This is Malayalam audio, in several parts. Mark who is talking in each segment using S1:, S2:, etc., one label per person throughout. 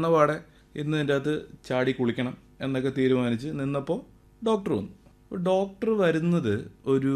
S1: വന്ന പാടെ ഇന്ന് ഇതിൻ്റെ അകത്ത് ചാടി കുളിക്കണം എന്നൊക്കെ തീരുമാനിച്ച് നിന്നപ്പോൾ ഡോക്ടർ വന്നു അപ്പോൾ ഡോക്ടർ വരുന്നത് ഒരു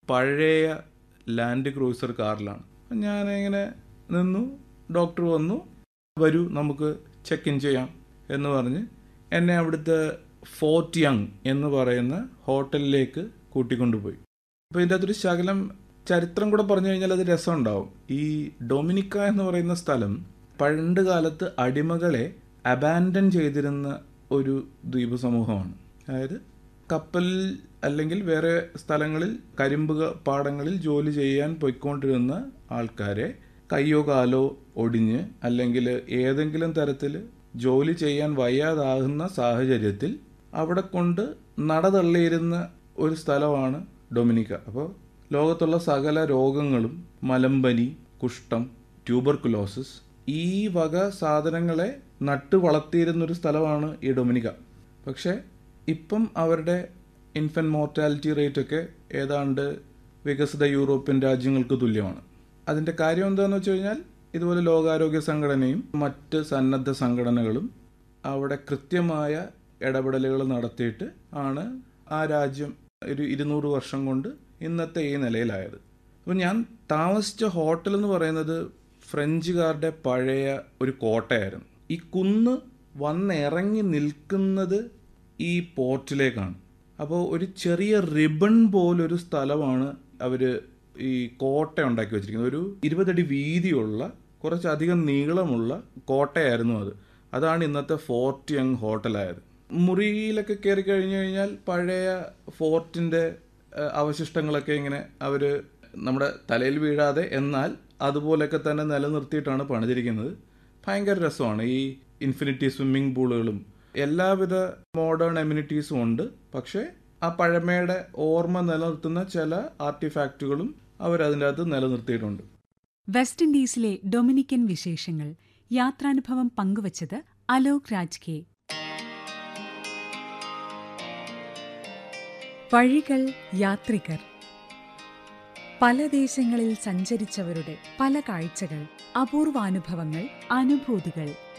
S1: പഴയ ലാൻഡ് ക്രൂസർ കാറിലാണ് അപ്പം ഞാനിങ്ങനെ നിന്നു ഡോക്ടർ വന്നു വരൂ നമുക്ക് ചെക്ക് ഇൻ ചെയ്യാം എന്ന് പറഞ്ഞ് എന്നെ അവിടുത്തെ ഫോർട്ട് യങ് എന്ന് പറയുന്ന ഹോട്ടലിലേക്ക് കൂട്ടിക്കൊണ്ടുപോയി അപ്പോൾ ഇതിൻ്റെ അകത്തൊരു ശകലം ചരിത്രം കൂടെ പറഞ്ഞു കഴിഞ്ഞാൽ അത് രസമുണ്ടാവും ഈ ഡൊമിനിക്ക എന്ന് പറയുന്ന സ്ഥലം പണ്ട് കാലത്ത് അടിമകളെ അബാൻഡൻ ചെയ്തിരുന്ന ഒരു ദ്വീപ് സമൂഹമാണ് അതായത് കപ്പലിൽ അല്ലെങ്കിൽ വേറെ സ്ഥലങ്ങളിൽ കരിമ്പ് ക- പാടങ്ങളിൽ ജോലി ചെയ്യാൻ പോയിക്കൊണ്ടിരുന്ന ആൾക്കാരെ കയ്യോ കാലോ ഒടിഞ്ഞ് അല്ലെങ്കിൽ ഏതെങ്കിലും തരത്തിൽ ജോലി ചെയ്യാൻ വയ്യാതാകുന്ന സാഹചര്യത്തിൽ അവിടെ കൊണ്ട് നടതള്ളിയിരുന്ന ഒരു സ്ഥലമാണ് ഡൊമിനിക്ക അപ്പോൾ ലോകത്തുള്ള സകല രോഗങ്ങളും മലമ്പനി കുഷ്ഠം ട്യൂബർകുലോസിസ് ഈ വക സാധനങ്ങളെ നട്ടു വളർത്തിയിരുന്ന ഒരു സ്ഥലമാണ് ഈ ഡൊമിനിക്ക പക്ഷേ ഇപ്പം അവരുടെ ഇൻഫൻറ്റ് മോർട്ടാലിറ്റി റേറ്റ് ഒക്കെ ഏതാണ്ട് വികസിത യൂറോപ്യൻ രാജ്യങ്ങൾക്ക് തുല്യമാണ് അതിൻ്റെ കാര്യം എന്താണെന്ന് വെച്ച് കഴിഞ്ഞാൽ ഇതുപോലെ ലോകാരോഗ്യ സംഘടനയും മറ്റ് സന്നദ്ധ സംഘടനകളും അവിടെ കൃത്യമായ ഇടപെടലുകൾ നടത്തിയിട്ട് ആണ് ആ രാജ്യം ഒരു ഇരുന്നൂറ് വർഷം കൊണ്ട് ഇന്നത്തെ ഈ നിലയിലായത് അപ്പോൾ ഞാൻ താമസിച്ച ഹോട്ടൽ എന്ന് പറയുന്നത് ഫ്രഞ്ചുകാരുടെ പഴയ ഒരു കോട്ടയായിരുന്നു ഈ കുന്ന് വന്നിറങ്ങി നിൽക്കുന്നത് ഈ പോർട്ടിലേക്കാണ് അപ്പോൾ ഒരു ചെറിയ റിബൺ പോലൊരു സ്ഥലമാണ് അവർ ഈ കോട്ട ഉണ്ടാക്കി വെച്ചിരിക്കുന്നത് ഒരു ഇരുപതടി വീതിയുള്ള കുറച്ചധികം നീളമുള്ള കോട്ടയായിരുന്നു അത് അതാണ് ഇന്നത്തെ ഫോർട്ട് യങ് ഹോട്ടലായത് മുറിയിലൊക്കെ കയറി കഴിഞ്ഞു കഴിഞ്ഞാൽ പഴയ ഫോർട്ടിൻ്റെ ഏഹ്, അവശിഷ്ടങ്ങളൊക്കെ ഇങ്ങനെ അവർ നമ്മുടെ തലയിൽ വീഴാതെ എന്നാൽ അതുപോലെയൊക്കെ തന്നെ നിലനിർത്തിയിട്ടാണ് പണിതിരിക്കുന്നത് ഭയങ്കര രസമാണ് ഈ ഇൻഫിനിറ്റി സ്വിമ്മിംഗ് പൂളുകളും എല്ലാവിധ മോഡേൺ എമ്യൂണിറ്റീസും ഉണ്ട് പക്ഷേ ആ പഴമയുടെ ഓർമ്മ നിലനിർത്തുന്ന ചില ആർട്ടിഫാക്റ്റുകളും അവരതിൻ്റെ അകത്ത് നിലനിർത്തിയിട്ടുണ്ട്
S2: വെസ്റ്റ് ഇൻഡീസിലെ ഡൊമിനിക്കൻ വിശേഷങ്ങൾ യാത്രാനുഭവം പങ്കുവച്ചത് അലോക് രാജ് കെ വഴികൾ യാത്രികർ പല ദേശങ്ങളിൽ സഞ്ചരിച്ചവരുടെ പല കാഴ്ചകൾ അപൂർവാനുഭവങ്ങൾ അനുഭൂതികൾ